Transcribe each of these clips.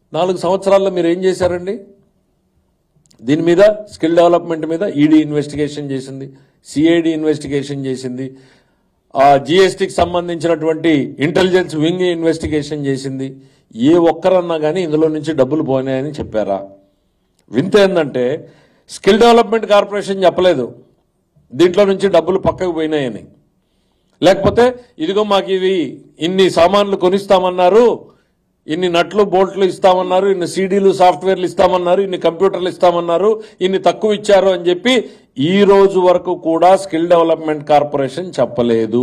నాలుగు సంవత్సరాల్లో మీరు ఏం చేశారండి దీని మీద స్కిల్ డెవలప్మెంట్ మీద ఈడీ ఇన్వెస్టిగేషన్ చేసింది సిఐడి ఇన్వెస్టిగేషన్ చేసింది ఆ జిఎస్టికి సంబంధించినటువంటి ఇంటెలిజెన్స్ వింగ్ ఇన్వెస్టిగేషన్ చేసింది ఏ ఒక్కరన్నా కానీ ఇందులో నుంచి డబ్బులు పోయినాయని చెప్పారా వింత ఏంటంటే స్కిల్ డెవలప్మెంట్ కార్పొరేషన్ చెప్పలేదు దీంట్లో నుంచి డబ్బులు పక్కకు పోయినాయని లేకపోతే ఇదిగో మాకు ఇది ఇన్ని సామాన్లు కొనిస్తామన్నారు ఇన్ని నట్లు బోల్ట్లు ఇస్తామన్నారు ఇన్ని సీడీలు సాఫ్ట్వేర్లు ఇస్తామన్నారు ఇన్ని కంప్యూటర్లు ఇస్తామన్నారు ఇన్ని తక్కువ ఇచ్చారు అని చెప్పి ఈ రోజు వరకు కూడా స్కిల్ డెవలప్మెంట్ కార్పొరేషన్ చెప్పలేదు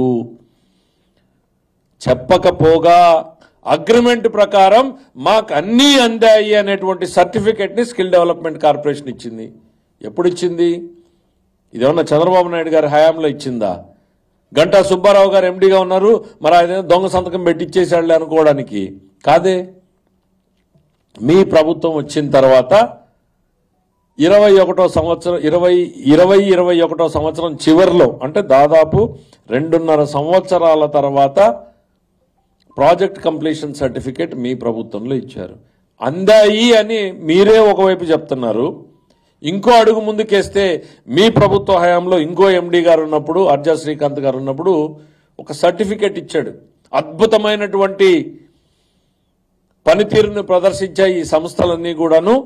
చెప్పకపోగా అగ్రిమెంట్ ప్రకారం మాకు అన్నీ అందాయి అనేటువంటి సర్టిఫికెట్ ని స్కిల్ డెవలప్మెంట్ కార్పొరేషన్ ఇచ్చింది ఎప్పుడు ఇచ్చింది ఇదేమన్నా చంద్రబాబు నాయుడు గారి హయాంలో ఇచ్చిందా గంటా సుబ్బారావు గారు ఎండీగా ఉన్నారు మరి ఆయన దొంగ సంతకం పెట్టి ఇచ్చేసాడులే అనుకోవడానికి కాదే మీ ప్రభుత్వం వచ్చిన తర్వాత ఇరవై ఒకటో సంవత్సరం ఇరవై ఇరవై ఇరవై ఒకటో సంవత్సరం చివరిలో అంటే దాదాపు రెండున్నర సంవత్సరాల తర్వాత ప్రాజెక్ట్ కంప్లీషన్ సర్టిఫికేట్ మీ ప్రభుత్వంలో ఇచ్చారు అందాయి అని మీరే ఒకవైపు చెప్తున్నారు ఇంకో అడుగు ముందుకేస్తే మీ ప్రభుత్వ హయాంలో ఇంకో ఎండి గారు ఉన్నప్పుడు అర్జా శ్రీకాంత్ గారు ఉన్నప్పుడు ఒక సర్టిఫికేట్ ఇచ్చాడు అద్భుతమైనటువంటి పనితీరును ప్రదర్శించే ఈ సంస్థలన్నీ కూడాను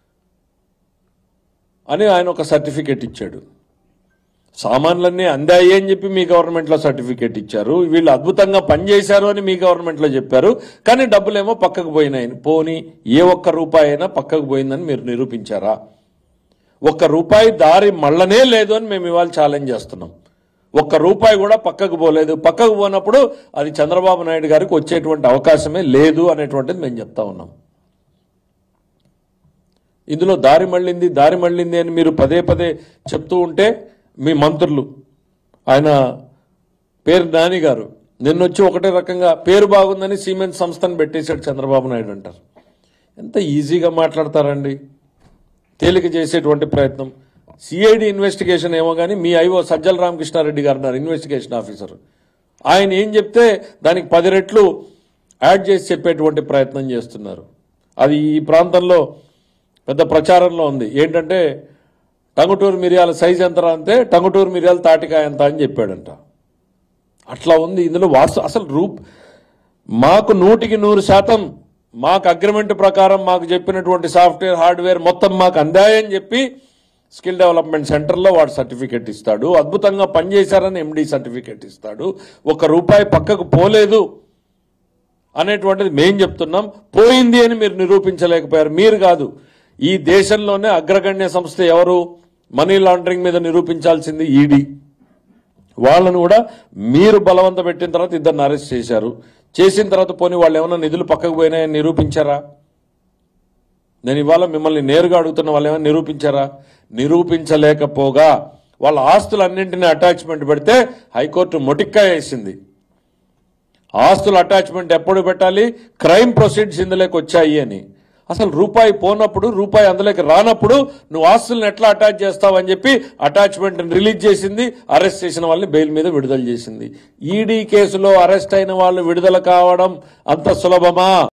అని ఆయన ఒక సర్టిఫికేట్ ఇచ్చాడు సామాన్లన్నీ అందాయి అని చెప్పి మీ గవర్నమెంట్లో సర్టిఫికేట్ ఇచ్చారు వీళ్ళు అద్భుతంగా పనిచేశారు అని మీ గవర్నమెంట్లో చెప్పారు కానీ డబ్బులేమో పక్కకు పోయినాయి పోని ఏ ఒక్క రూపాయి అయినా పక్కకు పోయిందని మీరు నిరూపించారా ఒక్క రూపాయి దారి మళ్ళనే లేదు అని మేము ఇవాళ ఛాలెంజ్ చేస్తున్నాం ఒక్క రూపాయి కూడా పక్కకు పోలేదు పక్కకు పోనప్పుడు అది చంద్రబాబు నాయుడు గారికి వచ్చేటువంటి అవకాశమే లేదు అనేటువంటిది మేము చెప్తా ఉన్నాం ఇందులో దారి మళ్ళింది దారి మళ్ళింది అని మీరు పదే పదే చెప్తూ ఉంటే మీ మంత్రులు ఆయన పేరు నాని గారు నిన్నొచ్చి ఒకటే రకంగా పేరు బాగుందని సిమెంట్ సంస్థను పెట్టేశాడు చంద్రబాబు నాయుడు అంటారు ఎంత ఈజీగా మాట్లాడతారండి తేలిక చేసేటువంటి ప్రయత్నం సిఐడి ఇన్వెస్టిగేషన్ ఏమో కానీ మీ ఐఓ సజ్జల రామకృష్ణారెడ్డి గారు ఉన్నారు ఇన్వెస్టిగేషన్ ఆఫీసర్ ఆయన ఏం చెప్తే దానికి పది రెట్లు యాడ్ చేసి చెప్పేటువంటి ప్రయత్నం చేస్తున్నారు అది ఈ ప్రాంతంలో పెద్ద ప్రచారంలో ఉంది ఏంటంటే టంగుటూరు మిరియాల సైజ్ ఎంత అంతే టంగుటూరు మిరియాల తాటికాయ ఎంత అని చెప్పాడంట అట్లా ఉంది ఇందులో వాస్తు అసలు రూప్ మాకు నూటికి నూరు శాతం మాకు అగ్రిమెంట్ ప్రకారం మాకు చెప్పినటువంటి సాఫ్ట్వేర్ హార్డ్వేర్ మొత్తం మాకు అందాయని చెప్పి స్కిల్ డెవలప్మెంట్ సెంటర్లో వాడు సర్టిఫికెట్ ఇస్తాడు అద్భుతంగా పనిచేశారని ఎండి సర్టిఫికెట్ ఇస్తాడు ఒక రూపాయి పక్కకు పోలేదు అనేటువంటిది మేం చెప్తున్నాం పోయింది అని మీరు నిరూపించలేకపోయారు మీరు కాదు ఈ దేశంలోనే అగ్రగణ్య సంస్థ ఎవరు మనీ లాండరింగ్ మీద నిరూపించాల్సింది ఈడీ వాళ్ళను కూడా మీరు బలవంత పెట్టిన తర్వాత ఇద్దరిని అరెస్ట్ చేశారు చేసిన తర్వాత పోనీ వాళ్ళు ఏమైనా నిధులు పక్కకు పోయినాయని నిరూపించారా నేను ఇవాళ మిమ్మల్ని నేరుగా అడుగుతున్న వాళ్ళు ఏమైనా నిరూపించారా నిరూపించలేకపోగా వాళ్ళ ఆస్తులన్నింటినీ అటాచ్మెంట్ పెడితే హైకోర్టు మొటిక్కా వేసింది ఆస్తుల అటాచ్మెంట్ ఎప్పుడు పెట్టాలి క్రైమ్ ప్రొసీడ్స్ ఇందులోకి వచ్చాయి అని అసలు రూపాయి పోనప్పుడు రూపాయి అందులోకి రానప్పుడు నువ్వు ఆస్తులను ఎట్లా అటాచ్ చేస్తావు అని చెప్పి అటాచ్మెంట్ రిలీజ్ చేసింది అరెస్ట్ చేసిన వాళ్ళని బెయిల్ మీద విడుదల చేసింది ఈడీ కేసులో అరెస్ట్ అయిన వాళ్ళు విడుదల కావడం అంత సులభమా